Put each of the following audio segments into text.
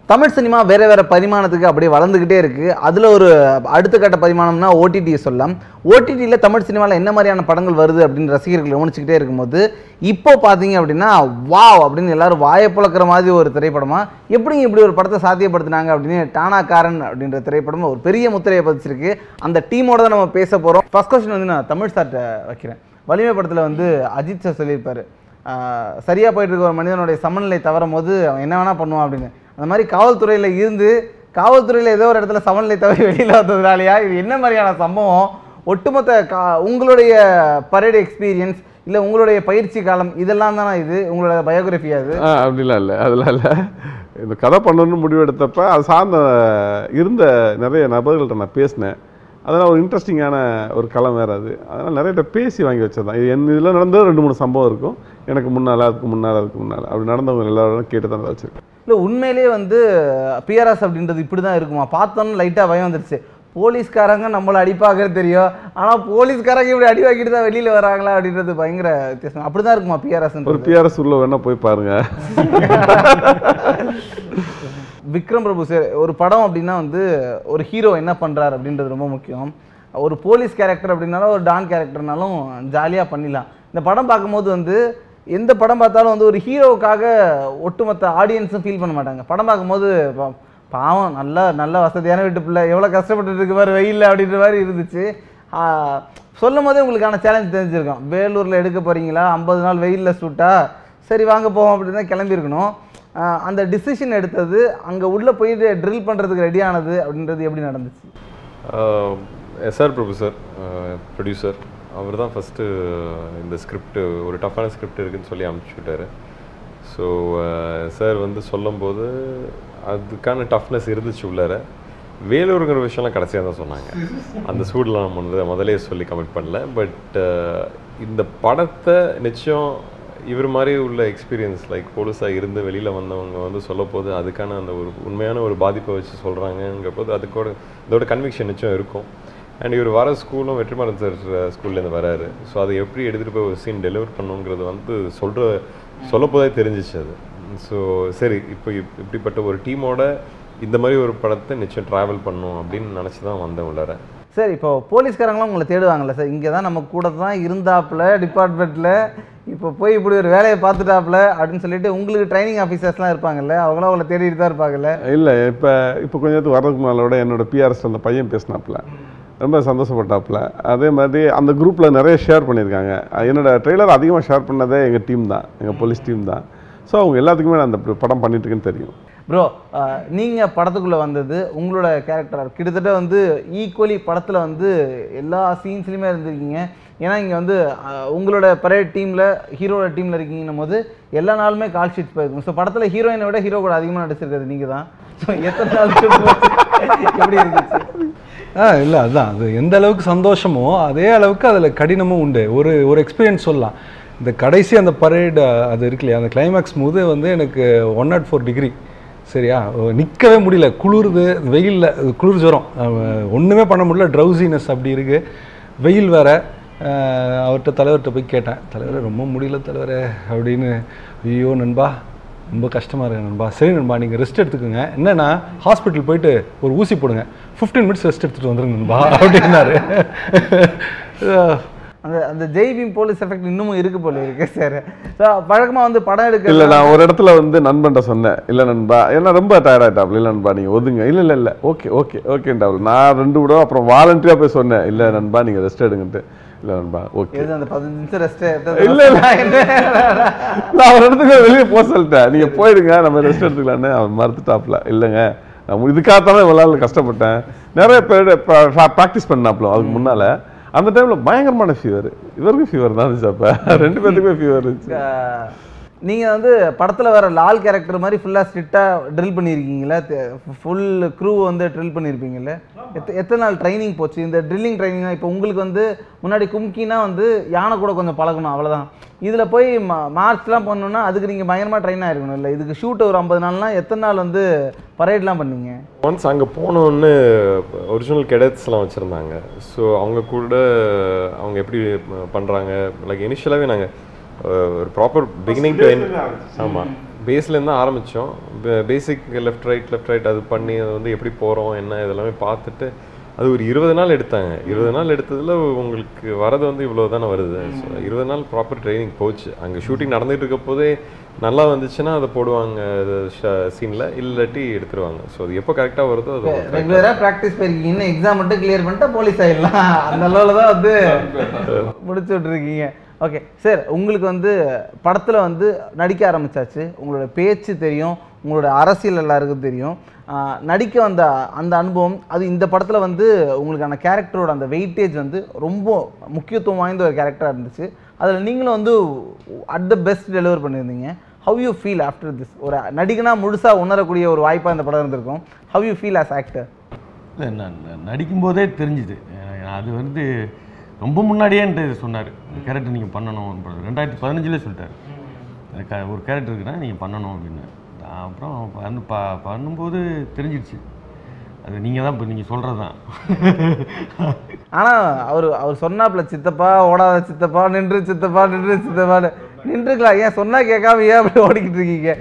Tamil cinema வேற வேற பரிமாணத்துக்கு அப்படியே வளர்ந்துக்கிட்டே இருக்கு அதுல ஒரு அடுத்த கட்ட பரிமாணம்னா ஓடிடி சொல்லலாம் ஓடிடியில் தமிழ் சினிமாவில் என்ன மாதிரியான படங்கள் வருது அப்படின்னு ரசிகர்கள் கவனிச்சுக்கிட்டே இருக்கும்போது இப்போ பார்த்தீங்க அப்படின்னா வாவ் அப்படின்னு எல்லாரும் வாயை புழக்கிற மாதிரி ஒரு திரைப்படமா எப்படிங்க இப்படி ஒரு படத்தை சாத்தியப்படுத்தினாங்க அப்படின்னு டானாக்காரன் அப்படின்ற திரைப்படம் ஒரு பெரிய முத்திரையை பதிச்சிருக்கு அந்த டீமோட தான் நம்ம பேச போகிறோம் ஃபர்ஸ்ட் கொஸ்டின் வந்து நான் தமிழ் சார்ட்ட வைக்கிறேன் வலிமை படத்தில் வந்து அஜித் சார் சொல்லியிருப்பாரு ஆஹ் சரியா போயிட்டு இருக்க ஒரு மனிதனுடைய சமநிலை தவறும் போது அவன் என்ன வேணா பண்ணுவான் அப்படின்னு அந்த மாதிரி காவல்துறையில் இருந்து காவல்துறையில் ஏதோ ஒரு இடத்துல சமநிலை தவறி வெளியில் வந்ததுனாலயா இது என்ன மாதிரியான சம்பவம் ஒட்டுமொத்த கா உங்களுடைய பரேடு எக்ஸ்பீரியன்ஸ் இல்லை உங்களுடைய பயிற்சி காலம் இதெல்லாம் தானே இது உங்களோட பயோகிராஃபி அது ஆ அப்படிலாம் இல்லை அதெல்லாம் இல்லை இந்த கதை பண்ணணும்னு முடிவெடுத்தப்ப அது சார்ந்த இருந்த நிறைய நபர்கள்ட்ட நான் பேசினேன் அதெல்லாம் ஒரு இன்ட்ரெஸ்டிங்கான ஒரு களம் வேறு அது அதனால் நிறைய பேசி வாங்கி வச்சதான் இது என் இதில் நடந்தது ரெண்டு மூணு சம்பவம் இருக்கும் எனக்கு முன்னால் அதுக்கு முன்னால் அதுக்கு முன்னால் அப்படி நடந்தவங்க எல்லாரும் கேட்டு தான் வச்சுருக்கேன் இல்லை உண்மையிலேயே வந்து பிஆர்எஸ் அப்படின்றது இப்படி தான் இருக்குமா பார்த்தோன்னு லைட்டாக பயம் வந்துருச்சு போலீஸ்காரங்க நம்மளை அடிப்பாங்கன்னு தெரியும் ஆனால் போலீஸ்காரங்க இப்படி அடி வாங்கிட்டு தான் வெளியில் வராங்களா அப்படின்றது பயங்கர வித்தியாசம் அப்படி தான் இருக்குமா ஒரு பிஆர்எஸ் பிஆர்எஸ் உள்ள வேணால் போய் பாருங்கள் விக்ரம் பிரபு சார் ஒரு படம் அப்படின்னா வந்து ஒரு ஹீரோ என்ன பண்ணுறாரு அப்படின்றது ரொம்ப முக்கியம் ஒரு போலீஸ் கேரக்டர் அப்படின்னாலும் ஒரு டான் கேரக்டர்னாலும் ஜாலியாக பண்ணிடலாம் இந்த படம் பார்க்கும்போது வந்து எந்த படம் பார்த்தாலும் வந்து ஒரு ஹீரோவுக்காக ஒட்டுமொத்த ஆடியன்ஸும் ஃபீல் பண்ண மாட்டாங்க படம் பார்க்கும்போது பா- பாவம் நல்ல நல்ல வசதியான வீட்டு பிள்ளை எவ்வளோ கஷ்டப்பட்டு இருக்கு பாரு வெயில்ல அப்படின்ற மாதிரி இருந்துச்சு ஆஹ், சொல்லும் போதே உங்களுக்கான சேலஞ்ச் தெரிஞ்சிருக்கும் வேலூரில் எடுக்க போகிறீங்களா ஐம்பது நாள் வெயிலில் சூட்டா சரி வாங்க போவோம் அப்படின்னு தான் கிளம்பியிருக்கணும் ஆஹ் அந்த டிசிஷன் எடுத்தது அங்கே உள்ளே போயிட்டு ட்ரில் பண்ணுறதுக்கு ரெடி ஆனது அப்படின்றது எப்படி நடந்துச்சு எஸ்ஆர் பிரபு சார் ப்ரொடியூசர் அவர் தான் ஃபஸ்ட்டு இந்த ஸ்கிரிப்ட் ஒரு டஃப்பான ஸ்கிரிப்ட் இருக்குன்னு சொல்லி அனுப்பிச்சி விட்டாரு ஸோ சார் வந்து சொல்லும்போது அதுக்கான டஃப்னஸ் இருந்துச்சு உள்ளார வேலூருங்கிற விஷயம்லாம் கடைசியாக தான் சொன்னாங்க அந்த சூடெலாம் நம்ம வந்து முதலே சொல்லி கமிட் பண்ணல பட் இந்த படத்தை நிச்சயம் இவர் மாதிரி உள்ள எக்ஸ்பீரியன்ஸ் லைக் போலீஸாக இருந்து வெளியில் வந்தவங்க வந்து சொல்லப்போது அதுக்கான அந்த ஒரு உண்மையான ஒரு பாதிப்பை வச்சு சொல்கிறாங்கங்கிற போது அதுக்கோட இதோட கன்விக்ஷன் நிச்சயம் இருக்கும் அண்ட் இவர் வர ஸ்கூலும் வெற்றிமாறன் சார் ஸ்கூல்லேருந்து வராரு ஸோ அதை எப்படி எடுத்துகிட்டு போய் ஒரு சீன் டெலிவர் பண்ணுங்கிறது வந்து சொல்கிற சொல்லப்போதே தெரிஞ்சிச்சு அது ஸோ சரி இப்போ இப்- இப்படிப்பட்ட ஒரு டீமோட இந்த மாதிரி ஒரு படத்தை நிச்சயம் ட்ராவல் பண்ணும் அப்படின்னு நினச்சி தான் வந்தேன் உள்ளார சார் இப்போ போலீஸ்காரங்களும் உங்களை தேடுவாங்கல்ல சார் இங்கே தான் நம்ம கூட தான் இருந்தாப்புல டிபார்ட்மெண்ட்டில் இப்போ போய் இப்படி ஒரு வேலையை பார்த்துட்டாப்புல அப்படின்னு சொல்லிட்டு உங்களுக்கு ட்ரைனிங் ஆஃபீஸர்ஸ்லாம் இருப்பாங்கல்ல அவங்களாம் உங்களை தேடிட்டு தான் இருப்பாங்கல்ல இல்லை இப்போ இப்போ கொஞ்ச நேரத்துக்கு வர்றதுக்கு மேலோட என்னோட பிஆர்எஸ் அந்த பையன் பேசினாப்புல ரொம்ப சந்தோஷப்பட்டாப்புல அதே மாதிரி அந்த குரூப்பில் நிறைய ஷேர் பண்ணியிருக்காங்க என்னோட ட்ரெய்லர் அதிகமாக ஷேர் பண்ணதே எங்கள் டீம் தான் எங்கள் போலீஸ் டீம் தான் ஸோ அவங்க எல்லாத்துக்குமே நான் அந்த படம் பண்ணிட்டு இருக்கேன்னு தெரியும் ப்ரோ நீங்கள் படத்துக்குள்ளே வந்தது உங்களோட கேரக்டர் கிட்டத்தட்ட வந்து ஈக்குவலி படத்தில் வந்து எல்லா சீன்ஸ்லையுமே இருந்திருக்கீங்க ஏன்னா இங்கே வந்து அஹ், உங்களோட பரேட் டீமில் ஹீரோட டீமில் இருக்கீங்கன்னும் போது எல்லா நாளுமே கால் ஷீட்ஸ் போயிருக்கும் ஸோ படத்தில் ஹீரோயினை விட ஹீரோ கூட அதிகமாக நடிச்சிருக்கிறது நீங்கள் தான் ஸோ எத்தனை நாள் shoot போச்சு? எப்படி இருந்துச்சு ஆ இல்லை அதுதான் அது எந்த அளவுக்கு சந்தோஷமோ அதே அளவுக்கு அதில் கடினமும் உண்டு ஒரு ஒரு எக்ஸ்பீரியன்ஸ் சொல்லலாம் இந்த கடைசி அந்த பரேடு அது இருக்கு இல்லையா அந்த கிளைமேக்ஸ் போது வந்து எனக்கு ஒன் நாட் ஃபோர் டிகிரி சரியா நிற்கவே முடியல குளிருது வெயிலில் குளிர் ஜுரம் அஹ், ஒண்ணுமே பண்ண முடியல ட்ரௌசினஸ் அப்படி இருக்கு வெயில் வேற அஹ், அவர்கிட்ட தலைவர்கிட்ட போய் கேட்டேன் தலைவரே ரொம்ப முடியல தலைவரே அப்படின்னு ஐயோ நண்பா ரொம்ப கஷ்டமாக இருக்கு நண்பா சரி நண்பா நீங்கள் ரெஸ்ட் எடுத்துக்கோங்க என்னன்னா ஹாஸ்பிட்டல் போயிட்டு ஒரு ஊசி போடுங்க 15 மினிட்ஸ் ரெஸ்ட் எடுத்துகிட்டு வந்துருங்க நண்பா அப்படின்னாரு அந்த அந்த ஜெய்பீம் போலீஸ் எஃபெக்ட் இன்னமும் இருக்கு போல இருக்கு சார் ஸோ பழக்கமாக வந்து படம் எடுக்க இல்லை நான் ஒரு இடத்துல வந்து நண்பன்ட்ட சொன்னேன் இல்லை நண்பா ஏன்னா ரொம்ப டயர்ட் ஆகிட்டாப்ல இல்லை நண்பா நீங்கள் ஒதுங்க இல்லை இல்லை இல்லை ஓகே ஓகே ஓகேன்டாப்ல நான் ரெண்டு விட அப்புறம் வாலண்டியாக போய் சொன்னேன் இல்லை நண்பா நீங்கள் ரெஸ்ட் எடுங்கன்ட்டு இல்லை நண்பா ஓகே எது அந்த பதினஞ்சு நிமிஷம் ரெஸ்ட் இல்ல, இல்ல. நான் ஒரு இடத்துக்கு வெளியே போக சொல்லிட்டேன் நீங்க போயிடுங்க நம்ம ரெஸ்ட் எடுத்துக்கலான்னு அவன் மறுத்துட்டாப்ல இல்லைங்க நான் இதுக்காகத்தானே இவ்வளோ நாள் கஷ்டப்பட்டேன் நிறைய பேர் ப்ராக்டிஸ் பண்ணாப்ல அதுக்கு முன்னால அந்த டைம்ல பயங்கரமான ஃபீவர் இவருக்கும் ஃபீவர் தான் இருந்துச்சு அப்ப ரெண்டு பேத்துக்குமே ஃபீவர் இருந்துச்சு நீங்க வந்து படத்துல வேற லால் கேரக்டர் மாதிரி ஃபுல்லா ஸ்ட்ரிக்டா ட்ரில் பண்ணியிருக்கீங்களா ஃபுல் க்ரூ வந்து ட்ரில் பண்ணியிருப்பீங்கல்ல எத்த எத்தனை நாள் ட்ரைனிங் போச்சு இந்த ட்ரில்லிங் ட்ரைனிங் இப்போ உங்களுக்கு வந்து முன்னாடி கும்கினா வந்து யானை கூட கொஞ்சம் பழகணும் அவ்வளவுதான் இதுல போய் மார்ச்லாம் பண்ணணும்னா அதுக்கு நீங்க பயங்கரமா ட்ரெயின் ஆயிருக்கணும் இல்லை இதுக்கு ஷூட் ஒரு ஐம்பது நாள்லாம் எத்தனை நாள் வந்து பரேட்லாம் பண்ணீங்க ஒன்ஸ் அங்கே போனோன்னு ஒரிஜினல் கெடட்ஸ்லாம் வச்சுருந்தாங்க ஸோ அவங்க கூட அவங்க எப்படி பண்ணுறாங்க லைக் இனிஷியலாகவே நாங்கள் ஒரு ப்ராப்பர் பிகினிங் டு எண்ட் ஆமாம் பேஸ்லேருந்து தான் ஆரம்பித்தோம் basic left right left right அது பண்ணி அது வந்து எப்படி போகிறோம் என்ன இதெல்லாமே பார்த்துட்டு அது ஒரு இருபது நாள் எடுத்தாங்க இருபது நாள் எடுத்ததில் உங்களுக்கு வரது வந்து இவ்வளோ தானே வருது ஸோ இருபது நாள் ப்ராப்பர் ட்ரைனிங் போச்சு அங்கே ஷூட்டிங் நடந்துட்டு இருக்க போதே நல்லா வந்துச்சுன்னா அதை போடுவாங்க சீனில் இல்லாட்டி எடுத்துருவாங்க ஸோ அது எப்போ கரெக்டாக வருதோ அது ரெகுலரா ப்ராக்டிஸ் போயிருக்கீங்க இன்னும் எக்ஸாம் மட்டும் கிளியர் பண்ணிட்டா போலீஸ் ஆயிடலாம் அந்த அளவில் தான் வந்து முடிச்சு விட்ருக்கீங்க ஓகே சார் உங்களுக்கு வந்து படத்தில் வந்து நடிக்க ஆரம்பிச்சாச்சு உங்களோட பேச்சு தெரியும் உங்களோட அரசியல் எல்லாருக்கும் தெரியும் ஆஹ் நடிக்க வந்த அந்த அனுபவம் அது இந்த படத்தில் வந்து உங்களுக்கான கேரக்டரோட அந்த வெயிட்டேஜ் வந்து ரொம்ப முக்கியத்துவம் வாய்ந்த ஒரு கேரக்டராக இருந்துச்சு அதில் நீங்களும் வந்து அட் த பெஸ்ட் டெலிவர் பண்ணியிருந்தீங்க how you feel after this ஒரு நடிகனா முழுசாக உணரக்கூடிய ஒரு வாய்ப்பாக இந்த படம் இருந்திருக்கும் how you feel as actor இல்லை நான் நான் நடிக்கும்போதே தெரிஞ்சுது அஹ் அது வந்து ரொம்ப முன்னாடியே என்கிட்ட சொன்னார் கேரக்டர் நீங்கள் பண்ணணும் ரெண்டாயிரத்தி பதினஞ்சுலேயே சொல்லிட்டார் அது க- ஒரு கேரக்டர் இருக்குன்னா நீங்கள் பண்ணணும் அப்படின்னு நான் அப்புறம் வந்து ப பண்ணும்போது தெரிஞ்சிடுச்சு அது நீங்கள் தான் இப்போ நீங்கள் சொல்கிறது தான் ஆனால் அவர் அவர் சொன்னாப்புல சித்தப்பா ஓடாத சித்தப்பா நின்று சித்தப்பா நின்று சித்தப்பான்னு நின்றுக்கலாம் ஏன் சொன்னால் கேட்காம ஏன் அப்படி ஓடிக்கிட்டு இருக்கீங்க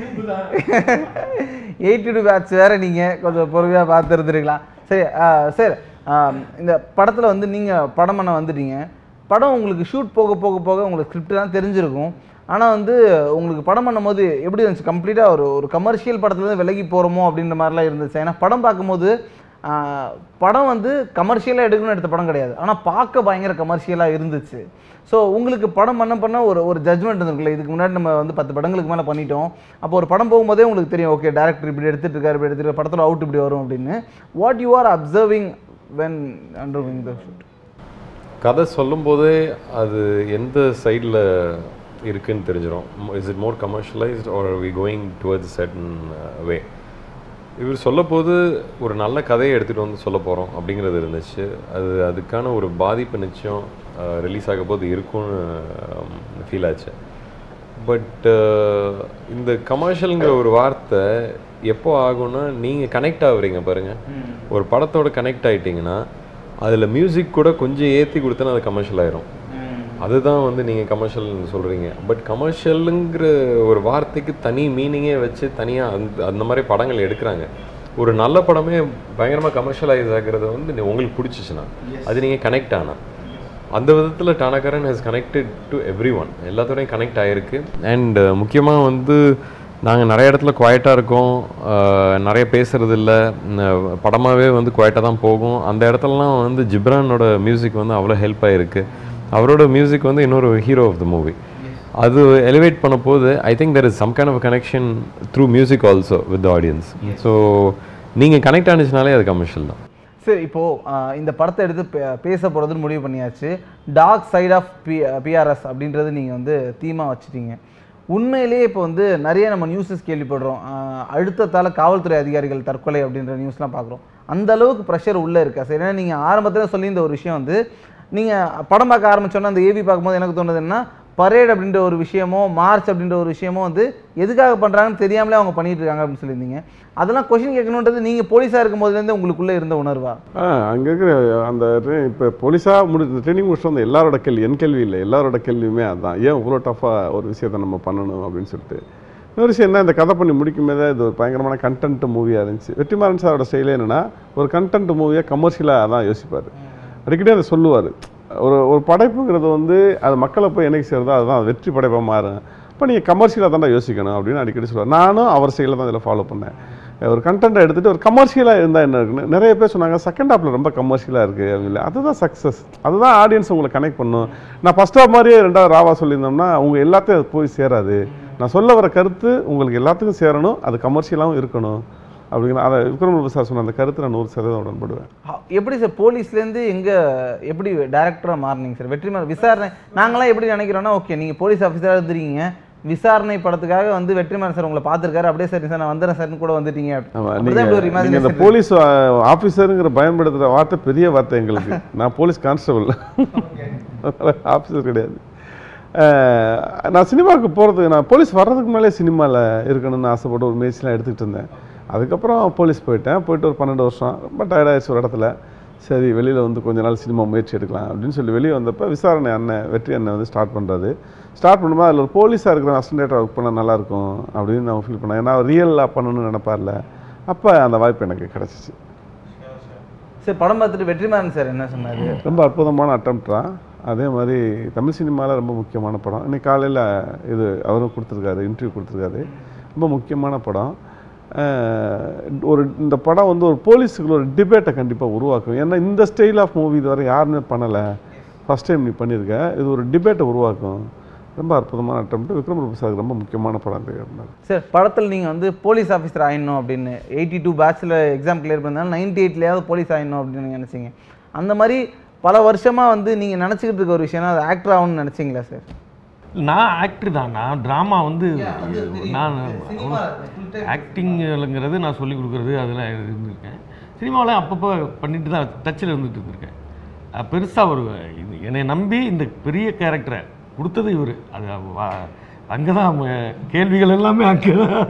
எயிட்டி டூ பேட்ச் வேற நீங்கள் கொஞ்சம் பொறுமையாக பார்த்து இருந்துருக்கலாம் சரி சார் இந்த படத்தில் வந்து நீங்கள் படம் பண்ண வந்துட்டீங்க படம் உங்களுக்கு ஷூட் போக போக போக உங்களுக்கு ஸ்கிரிப்ட் தான் தெரிஞ்சிருக்கும் ஆனால் வந்து உங்களுக்கு படம் பண்ணும்போது எப்படி இருந்துச்சு கம்ப்ளீட்டாக ஒரு ஒரு கமர்ஷியல் படத்துலேருந்து விலகி போகிறோமோ அப்படின்ற மாதிரிலாம் இருந்துச்சு ஏன்னா படம் பார்க்கும்போது ஆஹ், படம் வந்து கமர்ஷியலாக எடுக்கணும்னு எடுத்த படம் கிடையாது ஆனால் பார்க்க பயங்கர கமர்ஷியலாக இருந்துச்சு ஸோ உங்களுக்கு படம் பண்ண பண்ண ஒரு ஒரு ஜட்மெண்ட் இருக்குல்ல இதுக்கு முன்னாடி நம்ம வந்து பத்து படங்களுக்கு மேலே பண்ணிட்டோம் அப்போ ஒரு படம் போகும்போதே உங்களுக்கு தெரியும் ஓகே டேரக்டர் இப்படி எடுத்துட்டு இருக்காரு இப்படி எடுத்துட்டு படத்தில் அவுட் இப்படி வரும் அப்படின்னு what you are observing when undergoing the shoot கதை சொல்லும்போதே அது எந்த சைடில் இருக்குன்னு தெரிஞ்சிடும் is it more commercialised are we going towards certain way இவர் சொல்லப்போது ஒரு நல்ல கதையை எடுத்துகிட்டு வந்து சொல்ல போகிறோம் அப்படிங்கிறது இருந்துச்சு அது அதுக்கான ஒரு பாதிப்பு நிச்சயம் ரிலீஸ் ஆக போது இருக்கும்னு ஃபீல் ஆச்சு பட் இந்த கமர்ஷியலுங்கிற ஒரு வார்த்தை எப்போ ஆகும்னா நீங்கள் கனெக்ட் ஆகுறீங்க பாருங்கள் ஒரு படத்தோட கனெக்ட் ஆயிட்டீங்கன்னா அதில் மியூசிக் கூட கொஞ்சம் ஏற்றி கொடுத்தனா அது கமர்ஷியல் ஆயிரும் அதுதான் வந்து நீங்கள் கமர்ஷியல் சொல்கிறீங்க பட் கமர்ஷியலுங்கிற ஒரு வார்த்தைக்கு தனி மீனிங்கே வச்சு தனியாக அந்த அந்த மாதிரி படங்கள் எடுக்கிறாங்க ஒரு நல்ல படமே பயங்கரமாக கமர்ஷியலைஸ் ஆகிறது வந்து நீ- உங்களுக்கு பிடிச்சிச்சுன்னா அது நீங்கள் கனெக்ட் ஆனா அந்த விதத்தில் Taanakkaran has connected to every one எல்லாத்தோடையும் கனெக்ட் ஆகிருக்கு அண்ட் முக்கியமாக வந்து நாங்கள் நிறைய இடத்துல குவாய்ட்டாக இருக்கோம் அஹ், நிறைய பேசுறது இல்லை படமாகவே வந்து குவாய்ட்டாக தான் போகும் அந்த இடத்துலலாம் வந்து ஜிப்ரானோட மியூசிக் வந்து அவ்வளோ ஹெல்ப் ஆகிருக்கு அவரோட மியூசிக் வந்து இன்னொரு ஹீரோ ஆஃப் த மூவி அது எலிவேட் பண்ண போது I think there is some kind of connection through music also with audience so நீங்கள் கனெக்ட் ஆனிச்சுனாலே அது கமர்ஷியல் தான் சரி இப்போ ஆஹ், இந்த படத்தை எடுத்து பே- பேச போகிறதுன்னு முடிவு பண்ணியாச்சு dark side of B BRS அப்படின்றது நீங்கள் வந்து தீமாக வச்சுட்டீங்க உண்மையிலேயே இப்போ வந்து நிறைய நம்ம நியூஸஸ் கேள்விப்படுறோம் ஆஹ், அழுத்தத்தால் காவல்துறை அதிகாரிகள் தற்கொலை அப்படின்ற நியூஸ்லாம் பார்க்குறோம் அந்த அளவுக்கு ப்ரெஷர் உள்ளே இருக்கா சரி ஏன்னா நீங்கள் ஆரம்பத்தில் சொல்லியிருந்த ஒரு விஷயம் வந்து நீங்கள் படம் பார்க்க ஆரம்பிச்சோன்னா அந்த ஏவி பார்க்கும்போது எனக்கு தோணுது என்ன பரேட் அப்படின்ற ஒரு விஷயமோ மார்ச் அப்படின்ற ஒரு விஷயமோ வந்து எதுக்காக பண்ணுறாங்கன்னு தெரியாமலே அவங்க பண்ணிட்டு இருக்காங்க அப்படின்னு சொல்லியிருந்தீங்க அதெல்லாம் கொஷின் கேட்கணுன்றது நீங்கள் போலீஸாக இருக்கும் போதுலேருந்து உங்களுக்குள்ளே இருந்த உணர்வா ஆ அங்கே இருக்கிற அந்த இப்போ போலீஸாக முடி ட்ரைனிங் முடிச்சுட்டு வந்த எல்லாரோட கேள்வி என் கேள்வி இல்லை எல்லாரோட கேள்வியுமே அதுதான் ஏன் இவ்வளோ டஃப்பாக ஒரு விஷயத்தை நம்ம பண்ணணும் அப்படின்னு சொல்லிட்டு இன்னொரு விஷயம் என்ன இந்த கதை பண்ணி முடிக்கும் போதே இது ஒரு பயங்கரமான கண்டென்ட் மூவியாக இருந்துச்சு வெற்றிமாறன் சாரோட ஸ்டைலே என்னன்னா ஒரு கண்டென்ட் மூவியை கமர்ஷியலாக தான் யோசிப்பார் அடிக்கடி அதை சொல்லுவார் ஒரு ஒரு படைப்புங்கிறது வந்து அது மக்களை போய் என்னைக்கு சேருதோ அதுதான் வெற்றி படைப்பாக மாறும் அப்போ நீங்கள் கமர்ஷியலாக தான்டா யோசிக்கணும் அப்படின்னு அடிக்கடி சொல்லுவார் நானும் அவர் ஸ்டைலில் தான் இதில் ஃபாலோ பண்ணேன் ஒரு கண்டென்ட்டை எடுத்துகிட்டு ஒரு கமர்ஷியலாக இருந்தால் என்ன இருக்குன்னு நிறைய பேர் சொன்னாங்க செகண்ட் ஹாஃபில் ரொம்ப கமர்ஷியலாக இருக்குது அப்படின்னு அதுதான் சக்ஸஸ் அதுதான் ஆடியன்ஸ் உங்களை கனெக்ட் பண்ணும் நான் ஃபஸ்ட் ஹாஃப் மாதிரியே ரெண்டாவது ராவா சொல்லியிருந்தோம்னா அவங்க எல்லாத்தையும் அது போய் சேராது நான் சொல்ல வர கருத்து உங்களுக்கு எல்லாத்துக்கும் சேரணும் அது கமர்ஷியலாகவும் இருக்கணும் அப்படிங்கிற அதை விக்ரம் சார் சொன்ன அந்த கருத்து நான் நூறு சதவீதம் உடன்படுவேன் ஹ- எப்படி சார் போலீஸ்லேருந்து எங்கே எப்படி டேரக்டராக மாறினீங்க சார் வெற்றிமாறன் விசாரணை நாங்களாம் எப்படி நினைக்கிறோன்னா ஓகே நீங்கள் போலீஸ் ஆஃபீஸராக இருந்துருக்கீங்க விசாரணை படத்துக்காக வந்து வெற்றிமாறன் சார் உங்களை பார்த்துருக்காரு அப்படியே சரி சார் நான் வந்துடுறேன் சார்னு கூட வந்துட்டீங்க ஆமா, அப்படிதான் இப்படி ஒரு நீங்க நீங்க இந்த imagination போலீஸ் ஆஃபீஸருங்கிற பயன்படுத்துகிற வார்த்தை பெரிய வார்த்தை எங்களுக்கு நான் போலீஸ் கான்ஸ்டபிள் ஆஃபீஸர் கிடையாது அஹ், நான் சினிமாவுக்கு போகிறதுக்கு நான் போலீஸ் வர்றதுக்கு முன்னாலே சினிமாவில் இருக்கணும்னு ஆசைப்பட்டு ஒரு முயற்சிலாம் எடுத்துக்கிட்டு இருந்தேன் அதுக்கப்புறம் போலீஸ் போயிட்டேன் போயிட்டு ஒரு பன்னெண்டு வருஷம் ரொம்ப டயர்டாகிடுச்சு ஒரு இடத்துல சரி வெளியில் வந்து கொஞ்ச நாள் சினிமா முயற்சி எடுக்கலாம் அப்படின்னு சொல்லி வெளியே வந்தப்போ விசாரணை அண்ணன் வெற்றி அண்ணன் வந்து ஸ்டார்ட் பண்ணுறாரு ஸ்டார்ட் பண்ணும்போது அதில் ஒரு போலீஸாக இருக்கிற அசிஸ்டன்டேட்டாக ஒர்க் பண்ணால் நல்லாயிருக்கும் அப்படின்னு நான் ஃபீல் பண்ணேன் ஏன்னா ரியலாக பண்ணணும்னு நினைப்பார்ல அப்போ அந்த வாய்ப்பு எனக்கு கிடச்சிச்சு சரி படம் பார்த்துட்டு வெற்றிமாறன் சார் என்ன சொன்னாரு ரொம்ப அற்புதமான அட்டம் தான் அதே மாதிரி தமிழ் சினிமாவில் ரொம்ப முக்கியமான படம் இன்னைக்கு காலையில் இது அவரும் கொடுத்துருக்காரு இன்டர்வியூ கொடுத்துருக்காரு ரொம்ப முக்கியமான படம் அஹ் ஒரு இந்த படம் வந்து ஒரு போலீஸுக்குள்ள ஒரு டிபேட்டை கண்டிப்பாக உருவாக்கும் ஏன்னா இந்த ஸ்டைல் ஆஃப் மூவி இதுவரை யாருமே பண்ணலை ஃபஸ்ட் டைம் நீ பண்ணியிருக்க இது ஒரு டிபேட்டை உருவாக்கும் ரொம்ப அற்புதமான அட்டம் விக்ரம் பிரபு சாருக்கு ரொம்ப முக்கியமான படம் இது அப்படின்னாரு. சார் படத்தில் நீங்கள் வந்து போலீஸ் ஆஃபீஸர் ஆயிடணும் அப்படின்னு எயிட்டி டூ பேட்சில் எக்ஸாம் கிளியர் பண்ணாலும் நைன்டி எயிட்லேயாவது போலீஸ் ஆயிடணும் அப்படின்னு நீங்கள் நினச்சிங்க அந்த மாதிரி பல வருஷமாக வந்து நீங்கள் நினச்சிக்கிட்டு இருக்க ஒரு விஷயம்னா அது ஆக்டர் ஆகணும்னு நினச்சிங்களா சார் நான் ஆக்டர் தான் நான் ட்ராமா வந்து நான் ஆக்டிங்கிறது நான் சொல்லி கொடுக்குறது அதெல்லாம் இருந்திருக்கேன் சினிமாவில் அப்பப்போ பண்ணிட்டு தான் டச்சில் இருந்துட்டு இருந்திருக்கேன் பெருசாக ஒரு இது என்னை நம்பி இந்த பெரிய கேரக்டரை கொடுத்தது இவர் அது அங்கே தான் கேள்விகள் எல்லாமே அங்கே தான்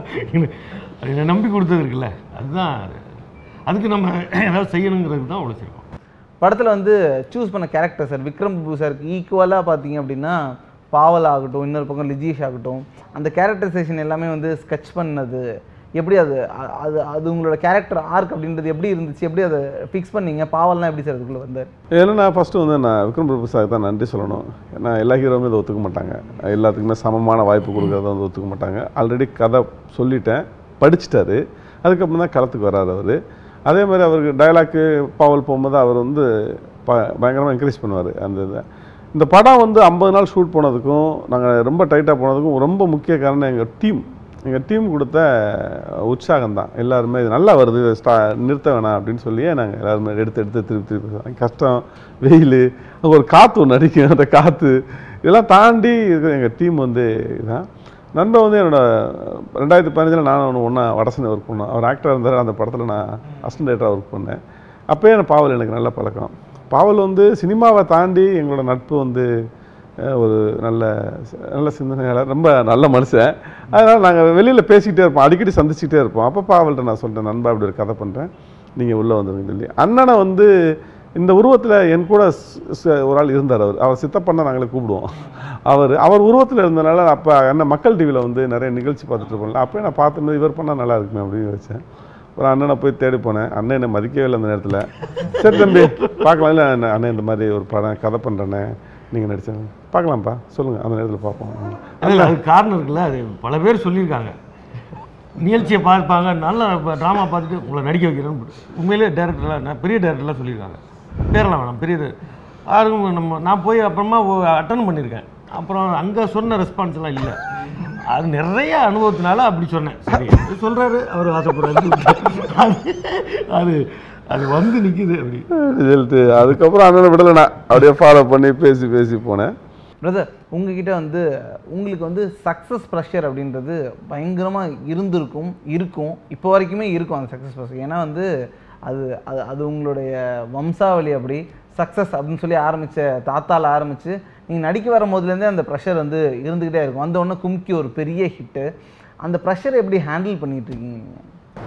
என்னை நம்பி கொடுத்தது இருக்குல்ல அதுதான் அதுக்கு நம்ம ஏதாவது செய்யணுங்கிறது தான் உழைச்சிருக்கோம் படத்தில் வந்து சூஸ் பண்ண கேரக்டர் சார் விக்ரம் பிரபு சாருக்கு ஈக்குவலாக பார்த்தீங்க அப்படின்னா பாவல் ஆகட்டும் இன்னொரு பக்கம் லிஜீஷ் ஆகட்டும் அந்த கேரக்டரைசேஷன் எல்லாமே வந்து ஸ்கெட்ச் பண்ணது எப்படி அது அ- அது அது உங்களோட கேரக்டர் ஆர்க் அப்படின்றது எப்படி இருந்துச்சு எப்படி அதை ஃபிக்ஸ் பண்ணீங்க பாவல்லாம் எப்படி சார் அதுக்குள்ளே வந்தார் ஏன்னா நான் ஃபஸ்ட்டு வந்து நான் விக்ரம் பிரபு சாருக்கு தான் நன்றி சொல்லணும் ஏன்னா எல்லா ஹீரோவுமே இதை ஒத்துக்க மாட்டாங்க எல்லாத்துக்குமே சமமான வாய்ப்பு கொடுக்கறத வந்து ஒத்துக்க மாட்டாங்க ஆல்ரெடி கதை சொல்லிட்டேன் படிச்சிட்டாரு அதுக்கப்புறம் தான் களத்துக்கு வராரு அவர் அதே மாதிரி அவருக்கு டயலாக்கு பாவல் போகும்போது அவர் வந்து ப பயங்கரமாக என்கரேஜ் பண்ணுவார் அந்த இதை இந்த படம் வந்து ஐம்பது நாள் ஷூட் போனதுக்கும் நாங்கள் ரொம்ப டைட்டாக போனதுக்கும் ரொம்ப முக்கிய காரணம் எங்கள் டீம் எங்கள் டீம் கொடுத்த உற்சாகம் தான் எல்லாருமே இது நல்லா வருது இதை ஸ்டா நிறுத்த வேணாம் அப்படின்னு சொல்லியே நாங்கள் எல்லாருமே எடுத்து எடுத்து திருப்பி திருப்பி சொல்லுவோம். கஷ்டம் வெயில் அங்கே ஒரு காற்று ஒன்று அடிக்கும் அந்த காற்று இதெல்லாம் தாண்டி இருக்கிற எங்கள் டீம் வந்து இதான் நண்பன் வந்து என்னோட ரெண்டாயிரத்தி பதினஞ்சில் நானும் ஒன்று ஒன்றா வடசனை ஒர்க் பண்ணோம் அவர் ஆக்டராக இருந்தார் அந்த படத்தில் நான் அசிஸ்டன்டேட்டராக ஒர்க் பண்ணேன் அப்போயே எனக்கு பாவல் எனக்கு நல்ல பழக்கம் பாவல் வந்து சினிமாவை தாண்டி எங்களோட நட்பு வந்து அஹ், ஒரு நல்ல நல்ல சிந்தனையாளர் ரொம்ப நல்ல மனுஷன் அதனால் நாங்கள் வெளியில் பேசிக்கிட்டே இருப்போம் அடிக்கடி சந்திச்சுக்கிட்டே இருப்போம் அப்போ பாவல்கிட்ட நான் சொல்லிட்டேன் நண்பா இப்படி ஒரு கதை பண்ணுறேன் நீங்கள் உள்ளே வந்துருங்க சொல்லி அண்ணனை வந்து இந்த உருவத்தில் என் கூட ஸ்- ஸ்- ஒரு ஆள் இருந்தார் அவர் அவர் சித்தப்பண்ண நாங்களே கூப்பிடுவோம் அவர் அவர் உருவத்தில் இருந்தனால அப்போ என்ன மக்கள் டிவியில் வந்து நிறைய நிகழ்ச்சி பார்த்துட்டு இருப்போம்ல அப்போ நான் பார்த்துட்டு இவர் பண்ணால் நல்லா இருக்குமே அப்படின்னு வச்சேன் ஒரு அண்ணனை போய் தேடி போனேன் அண்ணன் என்னை மதிக்கவே இல்லை அந்த நேரத்தில் சரி தம்பி பார்க்கலாம் இல்லை அண்ணன் அண்ணன் இந்த மாதிரி ஒரு படம் கதை பண்ணுறேண்ணே நீங்கள் நடிச்சாங்க பார்க்கலாம்ப்பா சொல்லுங்கள் அந்த நேரத்தில் பார்ப்போம் அதில் அது காரணம் இருக்குல்ல அது பல பேர் சொல்லியிருக்காங்க நிகழ்ச்சியை பார்ப்பாங்க நல்ல ட்ராமா பார்த்துட்டு உங்களை நடிக்க வைக்கிறேன்னு உண்மையிலே டேரக்டர்லாம் நான் பெரிய டேரக்டர்லாம் சொல்லியிருக்காங்க பேரெல்லாம் வேணாம் பெரிய director. யாருக்கும் நம்ம நான் போய் அப்புறமா அட்டன் பண்ணியிருக்கேன் அப்புறம் அங்கே சொன்ன ரெஸ்பான்ஸ் எல்லாம் இல்லை அது நிறைய அனுபவத்தினால அப்படி சொன்னேன் சரி சொல்கிறாரு அவர் ஆசைப்படுறாரு அது அது அது வந்து நிற்கிது அப்படி சொல்லிட்டு அதுக்கப்புறம் அண்ணனை விடலைண்ணா அப்படியே ஃபாலோ பண்ணி பேசி பேசி போனேன் பிரதர் உங்ககிட்ட வந்து உங்களுக்கு வந்து சக்ஸஸ் ப்ரெஷர் அப்படின்றது பயங்கரமாக இருந்திருக்கும் இருக்கும் இப்போ வரைக்குமே இருக்கும் அந்த சக்ஸஸ் ப்ரெஷர் ஏன்னா வந்து அது அது அது உங்களுடைய வம்சாவளி அப்படி சக்ஸஸ் அப்படின்னு சொல்லி ஆரம்பித்த தாத்தால ஆரம்பித்து நீங்கள் நடிக்க வரும் போதுலேருந்தே அந்த ப்ரெஷர் வந்து இருந்துக்கிட்டே இருக்கும் வந்த உடனே கும்கி ஒரு பெரிய ஹிட்டு அந்த ப்ரெஷரை எப்படி ஹேண்டில் பண்ணிட்டு இருக்கீங்க நீங்கள்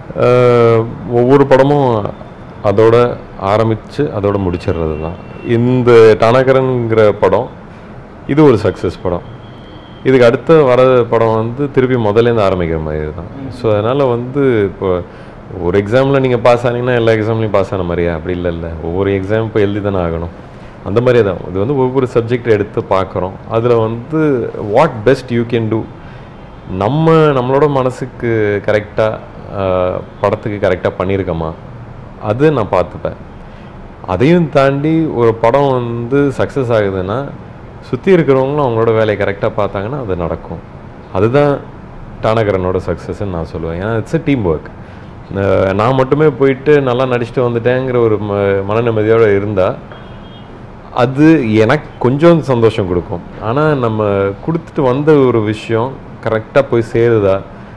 ஆஹ் ஒவ்வொரு படமும் அதோட ஆரம்பித்து அதோட முடிச்சிடுறது தான் இந்த டனகரன்கிற படம் இது ஒரு சக்ஸஸ் படம் இதுக்கு அடுத்த வர படம் வந்து திருப்பி முதல்லேருந்து ஆரம்பிக்கிற மாதிரி தான் ஸோ அதனால் வந்து இப்போ ஒரு எக்ஸாமில் நீங்கள் பாஸ் ஆனீங்கன்னா எல்லா எக்ஸாம்லையும் பாஸ் ஆன மாதிரியா அப்படி இல்லை இல்லை ஒவ்வொரு எக்ஸாம் இப்போ எழுதி தானே ஆகணும் அந்த மாதிரியே தான் இது வந்து ஒவ்வொரு சப்ஜெக்ட் எடுத்து பார்க்குறோம் அதில் வந்து what best you can do நம்ம நம்மளோட மனசுக்கு கரெக்டாக படத்துக்கு கரெக்டாக பண்ணியிருக்கோமா அது நான் பார்த்துப்பேன் அதையும் தாண்டி ஒரு படம் வந்து சக்ஸஸ் ஆகுதுன்னா சுற்றி இருக்கிறவங்களும் அவங்களோட வேலையை கரெக்டாக பார்த்தாங்கன்னா அது நடக்கும் அதுதான் டானகரனோட சக்ஸஸ்ன்னு நான் சொல்லுவேன் ஏன்னா இட்ஸ் a டீம் ஒர்க் நான் மட்டுமே போயிட்டு நல்லா நடிச்சுட்டு வந்துட்டேங்கிற ஒரு ம மன நிம்மதியோடு இருந்தால் அது எனக்கு கொஞ்சம் சந்தோஷம் கொடுக்கும் ஆனால் நம்ம கொடுத்துட்டு வந்த ஒரு விஷயம் கரெக்டாக போய் சேருதா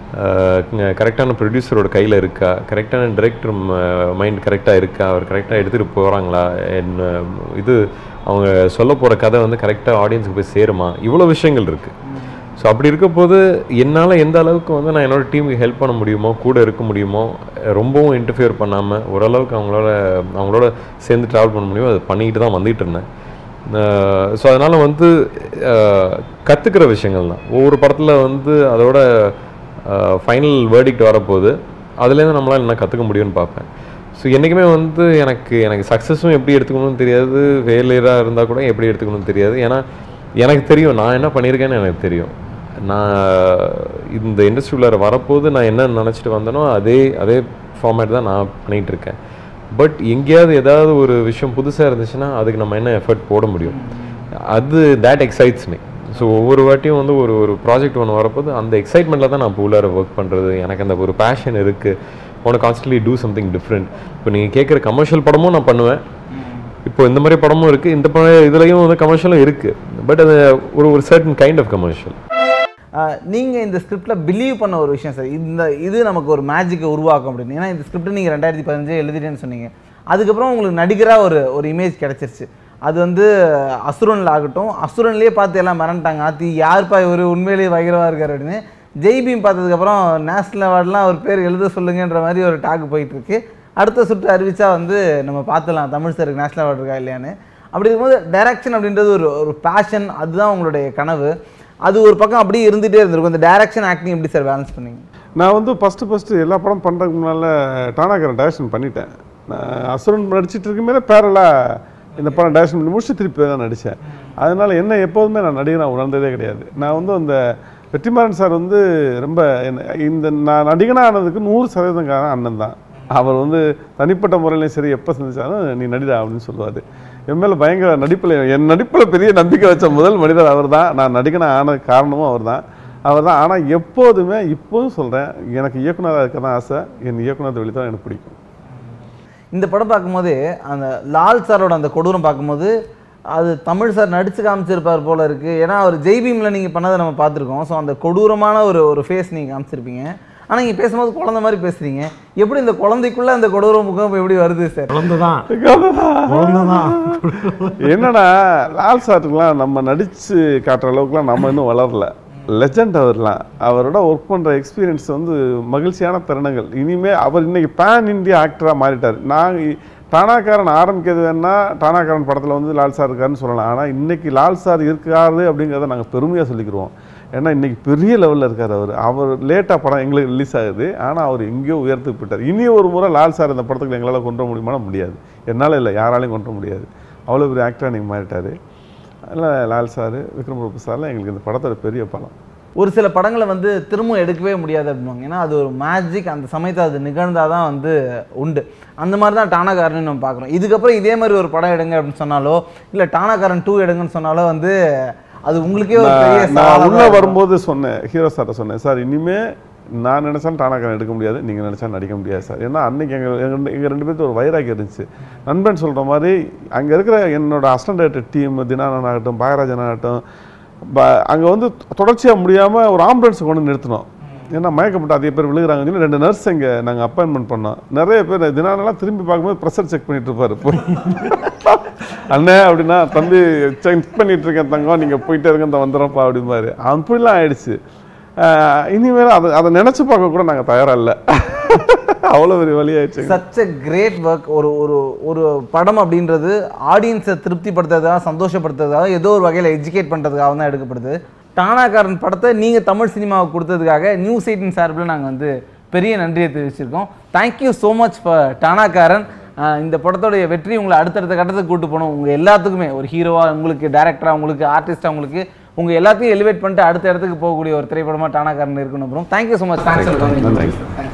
கரெக்டான ப்ரொடியூசரோட கையில் இருக்கா கரெக்டான டிரெக்டர் மைண்ட் கரெக்டாக இருக்கா அவர் கரெக்டாக எடுத்துகிட்டு போகிறாங்களா என்ன இது அவங்க சொல்ல போகிற கதை வந்து கரெக்டாக ஆடியன்ஸுக்கு போய் சேருமா இவ்வளோ விஷயங்கள் இருக்குது ஸோ அப்படி இருக்க போது என்னால் எந்த அளவுக்கு வந்து நான் என்னோட டீமுக்கு ஹெல்ப் பண்ண முடியுமோ கூட இருக்க முடியுமோ அஹ் ரொம்பவும் இன்டர்ஃபியர் பண்ணாமல் ஓரளவுக்கு அவங்களோட அவங்களோட சேர்ந்து ட்ராவல் பண்ண முடியுமோ அதை பண்ணிக்கிட்டு தான் வந்துட்டு இருந்தேன் ஸோ அதனால் வந்து கற்றுக்கிற விஷயங்கள் தான் ஒவ்வொரு படத்தில் வந்து அதோட ஃபைனல் வேர்டிக்ட் வரப்போகுது அதுலேருந்து நம்மளால் என்ன கற்றுக்க முடியும்னு பார்ப்பேன் ஸோ என்றைக்குமே வந்து எனக்கு எனக்கு சக்ஸஸும் எப்படி எடுத்துக்கணும்னு தெரியாது ஃபெயிலியராக இருந்தால் கூட எப்படி எடுத்துக்கணும்னு தெரியாது ஏன்னா எனக்கு தெரியும் நான் என்ன பண்ணியிருக்கேன்னு எனக்கு தெரியும் நான் இந்த இண்டஸ்ட்ரிக்குள்ளார வரப்போது நான் என்ன நினச்சிட்டு வந்தேனோ அதே அதே ஃபார்மேட் தான் நான் பண்ணிகிட்டு இருக்கேன் பட் எங்கேயாவது ஏதாவது ஒரு விஷயம் புதுசாக இருந்துச்சுன்னா அதுக்கு நம்ம என்ன எஃபர்ட் போட முடியும் அது தேட் எக்ஸைட்ஸ் மீ ஸோ ஒவ்வொரு வாட்டியும் வந்து ஒரு ஒரு ப்ராஜெக்ட் ஒன்று வரப்போது அந்த எக்ஸைட்மெண்ட்டில் தான் நான் இப்போ உள்ளார ஒர்க் பண்ணுறது எனக்கு அந்த ஒரு பேஷன் இருக்குது ஒன்று கான்ஸ்டன்ட்லி டூ சம்திங் டிஃப்ரெண்ட் இப்போ நீங்கள் கேட்குற கமர்ஷியல் படமும் நான் பண்ணுவேன் இப்போ இந்த மாதிரி படமும் இருக்குது இந்த பட இதுலேயும் வந்து கமர்ஷியலும் இருக்குது பட் அது ஒரு ஒரு சர்டன் கைண்ட் ஆஃப் கமர்ஷியல் நீங்கள் இந்த ஸ்கிரிப்டில் பிலீவ் பண்ண ஒரு விஷயம் சார் இந்த இது நமக்கு ஒரு மேஜிக்கை உருவாக்கும் அப்படின்னு ஏன்னா இந்த ஸ்கிரிப்ட் நீங்கள் ரெண்டாயிரத்தி பதினஞ்சு எழுதிட்டேன்னு சொன்னீங்க அதுக்கப்புறம் உங்களுக்கு நடிகராக ஒரு ஒரு இமேஜ் கிடச்சிருச்சு அது வந்து அசுரனில் ஆகட்டும் அசுரன்லேயே பார்த்து எல்லாம் மறந்துட்டாங்க ஆத்தி யார்ப்பா இவர் உண்மையிலேயே பயங்கரமாக இருக்கார் அப்படின்னு ஜெய்பீம் பார்த்ததுக்கப்புறம் நேஷ்னல் அவார்ட்லாம் ஒரு பேர் எழுத சொல்லுங்கன்ற மாதிரி ஒரு டாக் போயிட்டு இருக்கு அடுத்த சுற்று அறிவிச்சா வந்து நம்ம பார்த்துலாம் தமிழ் சாருக்கு நேஷ்னல் அவார்டு இருக்கா இல்லையான்னு அப்படி இருக்கும்போது டைரக்ஷன் அப்படின்றது ஒரு ஒரு பேஷன் அதுதான் உங்களுடைய கனவு அது ஒரு பக்கம் அப்படியே இருந்துகிட்டே இருந்திருக்கும் இந்த டைரக்ஷன் ஆக்டிங் எப்படி சார் பேலன்ஸ் பண்ணீங்க நான் வந்து ஃபஸ்ட்டு ஃபஸ்ட்டு எல்லா படம் பண்ணுறதுக்கு முன்னால் டானாகரன் டைரக்ஷன் பண்ணிட்டேன் நான் அசுரன் நடிச்சிட்டு இருக்குமே பேரலாக இந்த படம் டைரக்ஷன் பண்ணி முடிச்சு திருப்பி தான் நடித்தேன் அதனால் என்ன எப்போதுமே நான் நடிகனாக உணர்ந்ததே கிடையாது நான் வந்து அந்த வெற்றிமாறன் சார் வந்து ரொம்ப என்ன இந்த நான் நடிகனாக ஆனதுக்கு நூறு சதவீதம் காரணம் அண்ணன் தான் அவர் வந்து தனிப்பட்ட முறையிலையும் சரி எப்போ சந்திச்சாலும் நீ நடிடா அப்படின்னு சொல்லுவார் என் மேலே பயங்கர நடிப்பில் என் நடிப்பில் பெரிய நம்பிக்கை வச்ச முதல் மனிதர் அவர் தான் நான் நடிகனாக ஆன காரணமும் அவர் தான் அவர் தான் ஆனால் எப்போதுமே இப்போதும் சொல்கிறேன் எனக்கு இயக்குனராக இருக்க தான் ஆசை என் இயக்குனர் வெளி தான் எனக்கு பிடிக்கும் இந்த படம் பார்க்கும்போது அந்த லால் சாரோட அந்த கொடூரம் பார்க்கும்போது அது தமிழ் சார் நடிச்சு காமிச்சிருப்பார் போல இருக்கு ஏன்னா அவர் ஜெய்பீமில் நீங்கள் பண்ணதை நம்ம பார்த்துருக்கோம் ஸோ அந்த கொடூரமான ஒரு ஒரு ஃபேஸ் நீங்கள் காமிச்சிருப்பீங்க ஆனால் நீங்கள் பேசும்போது குழந்தை மாதிரி பேசுறீங்க எப்படி இந்த குழந்தைக்குள்ள அந்த கொடூர முகம் எப்படி வருது சார் குழந்தை தான் குழந்தை தான் என்னன்னா லால் சாருக்குலாம் நம்ம நடித்து காட்டுற அளவுக்குலாம் நம்ம இன்னும் வளரல லெஜண்ட் அவர்லாம் அவரோட ஒர்க் பண்ணுற எக்ஸ்பீரியன்ஸ் வந்து மகிழ்ச்சியான தருணங்கள் இனிமே அவர் இன்னைக்கு பேன் இந்தியா ஆக்டராக மாறிட்டார் நான் டானாக்காரன் ஆரம்பிக்கிறது வேணா டானாக்காரன் படத்தில் வந்து லால் சார் இருக்காருன்னு சொல்லலாம் ஆனால் இன்னைக்கு லால் சார் இருக்காரு அப்படிங்கிறத நாங்கள் பெருமையாக சொல்லிக்கிறோம் ஏன்னா இன்னைக்கு பெரிய லெவலில் இருக்கார் அவர் அவர் லேட்டாக படம் எங்களுக்கு ரிலீஸ் ஆகுது ஆனால் அவர் எங்கேயோ உயர்த்துக்கு போயிட்டார் இனி ஒரு முறை லால் சார் இந்த படத்துக்கு எங்களால் கொண்டு வர முடியுமானா முடியாது என்னால் இல்லை யாராலையும் கொண்டு வர முடியாது அவ்வளோ பெரிய ஆக்டராக நீங்கள் மாறிட்டார் அதில் லால் சார் விக்ரம் பிரபு சார்லாம் எங்களுக்கு இந்த படத்தோட பெரிய படம் ஒரு சில படங்களை வந்து திரும்ப எடுக்கவே முடியாது அப்படின்வாங்க ஏன்னா அது ஒரு மேஜிக் அந்த சமயத்தை அது நிகழ்ந்தால் தான் வந்து உண்டு அந்த மாதிரி தான் டானாகாரன் நம்ம பார்க்குறோம் இதுக்கப்புறம் இதே மாதிரி ஒரு படம் எடுங்க அப்படின்னு சொன்னாலோ இல்லை டானாகாரன் டூ எடுங்கன்னு சொன்னாலோ வந்து அது உங்களுக்கே ஒரு பெரிய நான் சவாலா நான் தான் உள்ள இருக்கும். வரும்போது சொன்னேன் ஹீரோ சார்ட்ட சொன்னேன் சார் இனிமே நான் நினைச்சாலும் டானாக்காரன் எடுக்க முடியாது நீங்க நினைச்சா நடிக்க முடியாது சார் ஏன்னா அன்னைக்கு எங்க எங்க எங்க ரெண்டு பேருக்கு ஒரு வைராக்கி இருந்துச்சு நண்பன் சொல்ற மாதிரி அங்க இருக்கிற என்னோட அஸ்டன்டேட் டீம் தினானன் ஆகட்டும் பாகராஜன் ஆகட்டும் ப- அங்க வந்து தொடர்ச்சியா முடியாம ஒரு ஆம்புலன்ஸ் கொண்டு வந்து நிறுத்தினோம் ஏன்னா மயக்கப்பட்டு அதிக பேர் விழுகிறாங்கன்னு சொல்லி ரெண்டு நர்ஸ் இங்கே நாங்கள் அப்பாயின்மெண்ட் பண்ணோம் நிறைய பேர் தினானெல்லாம் திரும்பி பார்க்கும்போது ப்ரெஷர் செக் பண்ணிட்டு இருப்பாரு போய் அண்ணே அப்படின்னா தம்பி செக் பண்ணிட்டு இருக்கேன் தங்கம் நீங்கள் போயிட்டே இருங்க இந்த வந்துடுறப்பா அப்படிம்பாரு அப்படிலாம் ஆயிடுச்சு ஆஹ் இனிமேல் அதை அதை நினச்சி பார்க்க கூட நாங்கள் தயாராக இல்லை அவ்வளோ பெரிய வழி ஆயிடுச்சு சச் a கிரேட் ஒர்க் ஒரு ஒரு ஒரு படம் அப்படின்றது ஆடியன்ஸை திருப்திப்படுத்துறதுக்காக சந்தோஷப்படுத்துறதுக்காக ஏதோ ஒரு வகையில் எஜுகேட் பண்ணுறதுக்காக தான் எடுக்கப்படுது டானாக்காரன் படத்தை நீங்கள் தமிழ் சினிமாவுக்கு கொடுத்ததுக்காக நியூஸ் எயிட்டின் சார்பில் நாங்கள் வந்து பெரிய நன்றியை தெரிவிச்சிருக்கோம் thank you so much for Taanakkaran ah இந்த படத்தோடைய வெற்றி உங்களை அடுத்தடுத்த கட்டத்துக்கு கூட்டு போகணும் உங்கள் எல்லாத்துக்குமே ஒரு ஹீரோவாக உங்களுக்கு டேரக்டராக உங்களுக்கு ஆர்டிஸ்டாக உங்களுக்கு உங்கள் எல்லாத்தையும் எலிவேட் பண்ணிட்டு அடுத்த இடத்துக்கு போகக்கூடிய ஒரு திரைப்படமாக டானாக்காரன் இருக்கணும் அப்புறம் தேங்க்யூ ஸோ மச் தேங்க்ஸ் நன்றி